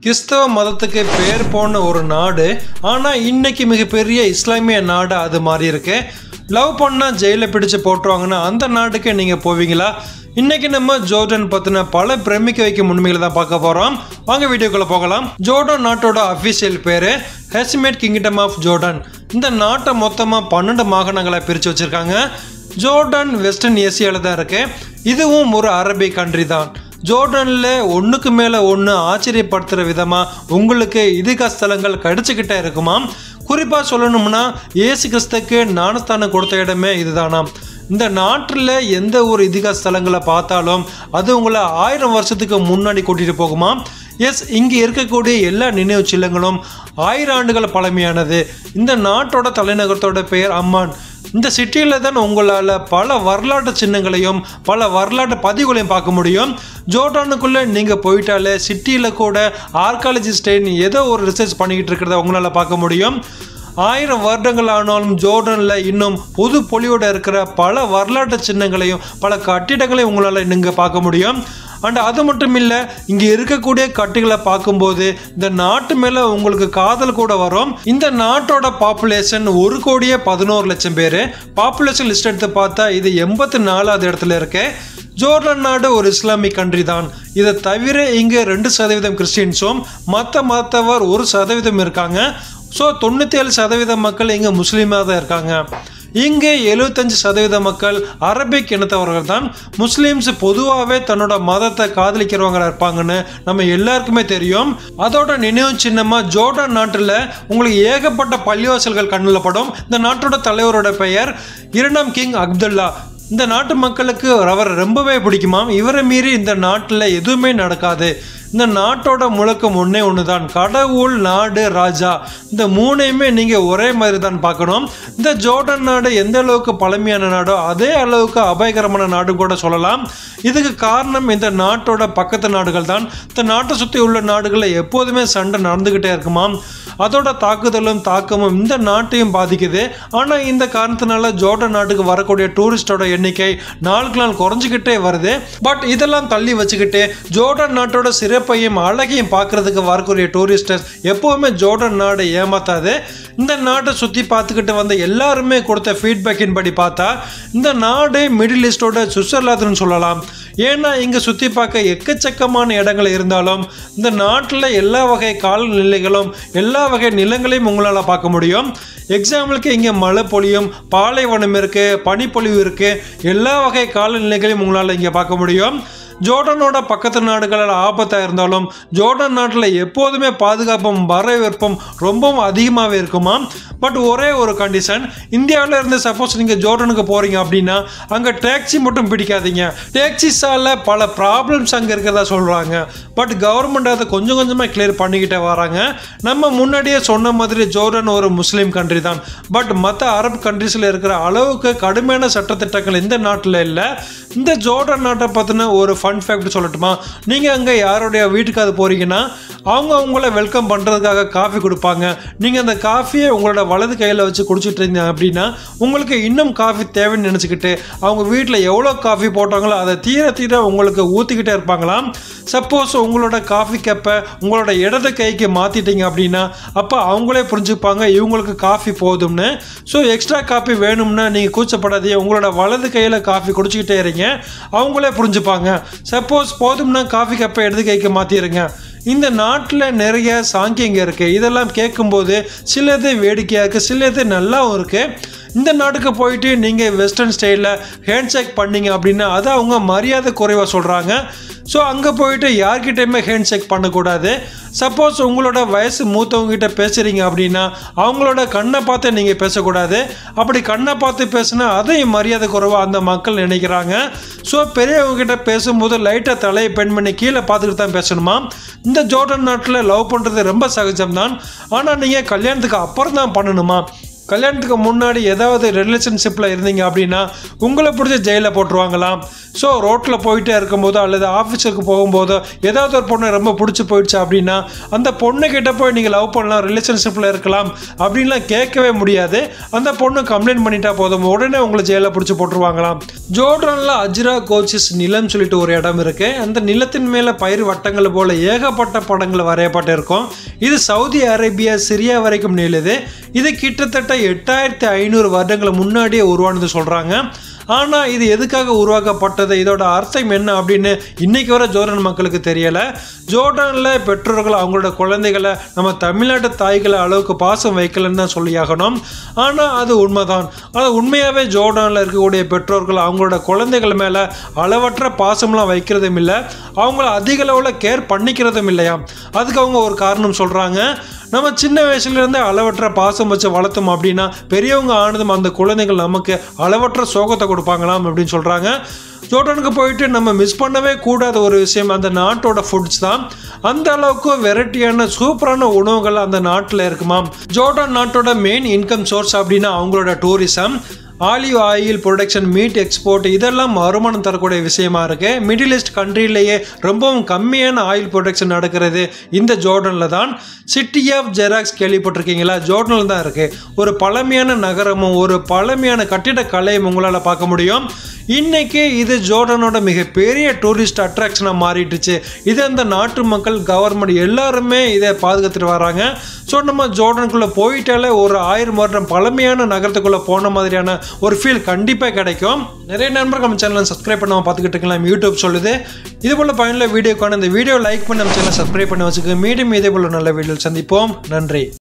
கிறிஸ்தவ மதத்துக்கு பேர் போன ஒரு நாடு ஆனால் இன்னைக்கு மிகப்பெரிய இஸ்லாமிய நாடு அது மாறி இருக்கு லவ் பண்ணால் ஜெயிலில் பிடிச்சு போட்டுருவாங்கன்னா அந்த நாட்டுக்கு நீங்கள் போவீங்களா இன்னைக்கு நம்ம ஜோர்டன் பற்றின பல பிரமிக்க வைக்கும் உண்மைகளை தான் பார்க்க போகிறோம் வாங்க வீடியோக்குள்ளே போகலாம் ஜோர்டன் நாட்டோட அஃபிஷியல் பேர் ஹெஸ்மேட் கிங்டம் ஆஃப் ஜோர்டன் இந்த நாட்டை மொத்தமாக பன்னெண்டு மாகாணங்களை பிரித்து வச்சுருக்காங்க ஜோர்டன் வெஸ்டர்ன் ஏசியாவில் தான் இருக்கு இதுவும் ஒரு அரபிக் கண்ட்ரி தான் ஜோர்டனில் ஒன்றுக்கு மேலே ஒன்று ஆச்சரியப்படுத்துகிற விதமாக உங்களுக்கு இதிக ஸ்தலங்கள் கிடைச்சிக்கிட்டே இருக்குமாம் குறிப்பாக சொல்லணும்னா இயேசு கிறிஸ்துக்கு ஞானஸ்தானம் கொடுத்த இடமே இதுதானாம் இந்த நாட்டில் எந்த ஒரு இதிக ஸ்தலங்களை பார்த்தாலும் அது உங்களை ஆயிரம் வருஷத்துக்கு முன்னாடி கூட்டிகிட்டு போகுமா எஸ் இங்கே இருக்கக்கூடிய எல்லா நினைவு சில்லங்களும் ஆயிரம் ஆண்டுகள் பழமையானது இந்த நாட்டோட தலைநகரத்தோட பெயர் அம்மான் இந்த சிட்டியில் தான் உங்களால் பல வரலாற்று சின்னங்களையும் பல வரலாற்று பதிவுகளையும் பார்க்க முடியும் ஜோர்டானுக்குள்ளே நீங்கள் போயிட்டாலே சிட்டியில் கூட ஆர்காலஜிஸ்டைன் ஏதோ ஒரு ரிசர்ச் பண்ணிக்கிட்டு இருக்கிறத உங்களால் பார்க்க முடியும் ஆயிரம் வருடங்கள் ஆனாலும் ஜோர்டனில் இன்னும் புது பொலியோட இருக்கிற பல வரலாற்று சின்னங்களையும் பல கட்டிடங்களையும் உங்களால் நீங்கள் பார்க்க முடியும் அண்ட் அது மட்டும் இல்லை இங்கே இருக்கக்கூடிய கட்டுகளை பார்க்கும்போது இந்த நாட்டு மேலே உங்களுக்கு காதல் கூட வரும் இந்த நாட்டோட பாப்புலேஷன் ஒரு கோடியே பதினோரு லட்சம் பேர் பாப்புலேஷன் லிஸ்ட் எடுத்து பார்த்தா இது எண்பத்தி நாலாவது இடத்துல இருக்கு ஜோர்டன் நாடு ஒரு இஸ்லாமிக் கண்ட்ரி தான் இதை தவிர இங்கே ரெண்டு சதவீதம் கிறிஸ்டின்ஸும் மற்ற மதத்தவர் ஒரு சதவீதம் இருக்காங்க ஸோ தொண்ணூற்றி ஏழு சதவீத மக்கள் இங்கே முஸ்லீமாக தான் இருக்காங்க இங்கே எழுபத்தஞ்சு சதவீத மக்கள் அரபிக் இனத்தவர்கள் தான் முஸ்லீம்ஸ் பொதுவாகவே தன்னோட மதத்தை காதலிக்கிறவங்க இருப்பாங்கன்னு நம்ம எல்லாருக்குமே தெரியும் அதோட நினைவு சின்னமாக ஜோர்டான் நாட்டில் உங்களுக்கு ஏகப்பட்ட பள்ளிவாசல்கள் கண்ணில் படும் இந்த நாட்டோட தலைவரோட பெயர் இரண்டாம் கிங் அப்துல்லா இந்த நாட்டு மக்களுக்கு அவர் ரொம்பவே பிடிக்குமாம் இவரை மீறி இந்த நாட்டில் எதுவுமே நடக்காது இந்த நாட்டோட முழக்கம் ஒன்றே ஒன்று தான் கடவுள் நாடு ராஜா இந்த மூணையுமே நீங்கள் ஒரே மாதிரி தான் பார்க்கணும் இந்த ஜோர்டன் நாடு எந்த அளவுக்கு பழமையான நாடோ அதே அளவுக்கு அபாயகரமான நாடு கூட சொல்லலாம் இதுக்கு காரணம் இந்த நாட்டோட பக்கத்து நாடுகள் தான் இந்த நாட்டை சுற்றி உள்ள நாடுகளில் எப்போதுமே சண்டை நடந்துக்கிட்டே இருக்குமாம் அதோட தாக்குதலும் தாக்கமும் இந்த நாட்டையும் பாதிக்குது ஆனால் இந்த காரணத்தினால ஜோர்டன் நாட்டுக்கு வரக்கூடிய டூரிஸ்டோட எண்ணிக்கை நாளுக்கு நாள் குறைஞ்சிக்கிட்டே வருது பட் இதெல்லாம் தள்ளி வச்சுக்கிட்டு ஜோர்டன் நாட்டோட சிறப்பையும் அழகையும் பார்க்கறதுக்கு வரக்கூடிய டூரிஸ்டர்ஸ் எப்போவுமே ஜோர்டன் நாடு ஏமாத்தாது இந்த நாட்டை சுற்றி பார்த்துக்கிட்டு வந்த எல்லாருமே கொடுத்த ஃபீட்பேக்கின் படி பார்த்தா இந்த நாடு மிடில் ஈஸ்டோட சுவிட்சர்லாந்துன்னு சொல்லலாம் ஏன்னா இங்கே சுற்றி பார்க்க எக்கச்சக்கமான இடங்கள் இருந்தாலும் இந்த நாட்டில் எல்லா வகை காலநிலைகளும் எல்லா வகை நிலங்களையும் உங்களால் பார்க்க முடியும் எக்ஸாம்பிளுக்கு இங்கே மழை பொழியும் பாலைவனம் இருக்குது பனிப்பொழிவு இருக்குது எல்லா வகை காலநிலைகளையும் உங்களால் இங்கே பார்க்க முடியும் ஜோர்டனோட பக்கத்து நாடுகளில் ஆபத்தாக இருந்தாலும் ஜோர்டன் நாட்டில் எப்போதுமே பாதுகாப்பும் வரவேற்பும் ரொம்பவும் அதிகமாகவே இருக்குமா பட் ஒரே ஒரு கண்டிஷன் இந்தியாவில் இருந்து சப்போஸ் நீங்கள் ஜோர்டனுக்கு போகிறீங்க அப்படின்னா அங்கே டேக்ஸி மட்டும் பிடிக்காதீங்க டேக்ஸிஸால் பல ப்ராப்ளம்ஸ் அங்கே இருக்கிறதா சொல்கிறாங்க பட் கவர்மெண்ட் அதை கொஞ்சம் கொஞ்சமாக கிளியர் பண்ணிக்கிட்டே வராங்க நம்ம முன்னாடியே சொன்ன மாதிரி ஜோர்டன் ஒரு முஸ்லீம் கண்ட்ரி தான் பட் மற்ற அரபு கண்ட்ரிஸில் இருக்கிற அளவுக்கு கடுமையான சட்டத்திட்டங்கள் இந்த நாட்டில் இல்லை இந்த ஜோர்டன் நாட்டை பற்றின ஒரு ஃபன் ஃபேக்ட் சொல்லட்டுமா நீங்கள் அங்கே யாருடைய வீட்டுக்கு அது போகிறீங்கன்னா அவங்க உங்களை வெல்கம் பண்ணுறதுக்காக காஃபி கொடுப்பாங்க நீங்கள் அந்த காஃபியை உங்களோட வலது கையில் வச்சு குடிச்சிட்டு இருந்தீங்க அப்படின்னா உங்களுக்கு இன்னும் காஃபி தேவைன்னு நினச்சிக்கிட்டு அவங்க வீட்டில் எவ்வளோ காஃபி போட்டாங்களோ அதை தீர தீர உங்களுக்கு ஊற்றிக்கிட்டே இருப்பாங்களாம் சப்போஸ் உங்களோட காஃபி கப்பை உங்களோட இடது கைக்கு மாற்றிட்டீங்க அப்படின்னா அப்போ அவங்களே புரிஞ்சுப்பாங்க இவங்களுக்கு காஃபி போதும்னு ஸோ எக்ஸ்ட்ரா காஃபி வேணும்னா நீங்கள் கூச்சப்படாதீங்க உங்களோட வலது கையில் காஃபி குடிச்சிக்கிட்டே இருங்க அவங்களே புரிஞ்சுப்பாங்க சப்போஸ் போதும்னா காஃபி கப்பை இடது கைக்கு மாற்றிடுங்க இந்த நாட்டில் நிறைய சாங்கியங்க இருக்குது இதெல்லாம் கேட்கும்போது சிலது வேடிக்கையாக இருக்குது சிலது நல்லாவும் இருக்குது இந்த நாட்டுக்கு போயிட்டு நீங்கள் வெஸ்டர்ன் ஸ்டைலில் ஹேண்ட்ஷேக் பண்ணீங்க அப்படின்னா அதை அவங்க மரியாதை குறைவாக சொல்கிறாங்க ஸோ அங்கே போயிட்டு யார்கிட்டையுமே ஹேண்ட்ஷேக் பண்ணக்கூடாது சப்போஸ் உங்களோட வயசு மூத்தவங்ககிட்ட பேசுகிறீங்க அப்படின்னா அவங்களோட கண்ணை பார்த்து நீங்கள் பேசக்கூடாது அப்படி கண்ணை பார்த்து பேசுனா அதையும் மரியாதை குறைவாக அந்த மக்கள் நினைக்கிறாங்க ஸோ பெரியவங்ககிட்ட பேசும்போது லைட்டாக தலையை பெண் பண்ணி கீழே பார்த்துக்கிட்டு தான் பேசணுமா இந்த ஜோர்டன் நாட்டில் லவ் பண்ணுறது ரொம்ப சகஜம்தான் ஆனால் நீங்கள் கல்யாணத்துக்கு அப்புறம் தான் பண்ணணுமா கல்யாணத்துக்கு முன்னாடி ஏதாவது ரிலேஷன்ஷிப்பில் இருந்தீங்க அப்படின்னா உங்களை பிடிச்ச ஜெயிலில் போட்டுருவாங்களாம் ஸோ ரோட்டில் போயிட்டே இருக்கும்போதோ அல்லது ஆஃபீஸுக்கு போகும்போதோ ஏதாவது ஒரு பொண்ணை ரொம்ப பிடிச்சி போயிடுச்சு அப்படின்னா அந்த பொண்ணு கிட்ட போய் நீங்கள் லவ் பண்ணலாம் ரிலேஷன்ஷிப்பில் இருக்கலாம் அப்படின்லாம் கேட்கவே முடியாது அந்த பொண்ணு கம்ப்ளைண்ட் பண்ணிட்டா போதும் உடனே உங்களை ஜெயிலில் பிடிச்சி போட்டுருவாங்களாம் ஜோர்டானில் அஜ்ரா கோச்சிஸ் நிலம் சொல்லிட்டு ஒரு இடம் இருக்கு அந்த நிலத்தின் மேலே பயிர் வட்டங்கள் போல ஏகப்பட்ட படங்கள் வரையப்பட்டு இருக்கும் இது சவுதி அரேபியா சிரியா வரைக்கும் நீளுது இது கிட்டத்தட்ட எட்டாயிரத்தி ஐநூறு வருடங்கள் முன்னாடியே உருவானது சொல்கிறாங்க ஆனால் இது எதுக்காக உருவாக்கப்பட்டது இதோட அர்த்தம் என்ன அப்படின்னு இன்னைக்கு வர ஜோர்டன் மக்களுக்கு தெரியலை ஜோர்டானில் பெற்றோர்கள் அவங்களோட குழந்தைகளை நம்ம தமிழ்நாட்டு தாய்களை அளவுக்கு பாசம் வைக்கலன்னு தான் சொல்லியாகணும் ஆனால் அது உண்மைதான் அது உண்மையாகவே ஜோர்டானில் இருக்கக்கூடிய பெற்றோர்கள் அவங்களோட குழந்தைகள் மேலே அளவற்ற பாசம்லாம் வைக்கிறதும் இல்லை அவங்கள அதிக அளவில் கேர் பண்ணிக்கிறதும் இல்லையா அதுக்கு அவங்க ஒரு காரணம் சொல்கிறாங்க நம்ம சின்ன வயசுலேருந்தே அளவற்ற பாசம் வச்சு வளர்த்தோம் அப்படின்னா பெரியவங்க ஆனதும் அந்த குழந்தைகள் நமக்கு அளவற்ற சோகத்தை கொடுப்பாங்களாம் அப்படின்னு சொல்கிறாங்க ஜோர்டானுக்கு போயிட்டு நம்ம மிஸ் பண்ணவே கூடாத ஒரு விஷயம் அந்த நாட்டோட ஃபுட்ஸ் தான் அந்த அளவுக்கு வெரைட்டியான சூப்பரான உணவுகள் அந்த நாட்டில் இருக்குமாம் ஜோர்டான் நாட்டோட மெயின் இன்கம் சோர்ஸ் அப்படின்னா அவங்களோட tourism olive oil production meat export இதெல்லாம் வருமானம் தரக்கூடிய விஷயமா இருக்கு மிடில் ஈஸ்ட் கண்ட்ரிலேயே ரொம்பவும் கம்மியான ஆயில் ப்ரொடக்ஷன் நடக்கிறது இந்த ஜோர்டனில் தான் சிட்டி ஆஃப் ஜெராக்ஸ் கேள்விப்பட்டிருக்கீங்களா ஜோர்டனில் தான் இருக்கு ஒரு பழமையான நகரமும் ஒரு பழமையான கட்டிடக்கலையும் உங்களால் பார்க்க முடியும் இன்னைக்கு இது ஜோர்டனோட மிகப்பெரிய டூரிஸ்ட் அட்ராக்ஷனாக மாறிடுச்சு இது அந்த நாட்டு மக்கள் கவர்மெண்ட் எல்லாருமே இதை பாதுகாத்துட்டு வராங்க ஸோ நம்ம ஜோர்டனுக்குள்ளே போயிட்டாலே ஒரு ஆயிரம் வருடம் பழமையான நகரத்துக்குள்ளே போன மாதிரியான ஒரு ஃபீல் கண்டிப்பாக கிடைக்கும் நிறைய நண்பர்கள் நம்ம சேனலை சப்ஸ்கிரைப் பண்ணாமல் பார்த்துக்கிட்டு இருக்கலாம் யூடியூப் சொல்லுது இது போல் பயனுள்ள வீடியோக்கான இந்த வீடியோ லைக் பண்ணி நம்ம சேனலை சப்ஸ்கிரைப் பண்ணி வச்சுக்கோங்க மீண்டும் இதே போல் நல்ல வீடியோ சந்திப்போம் நன்றி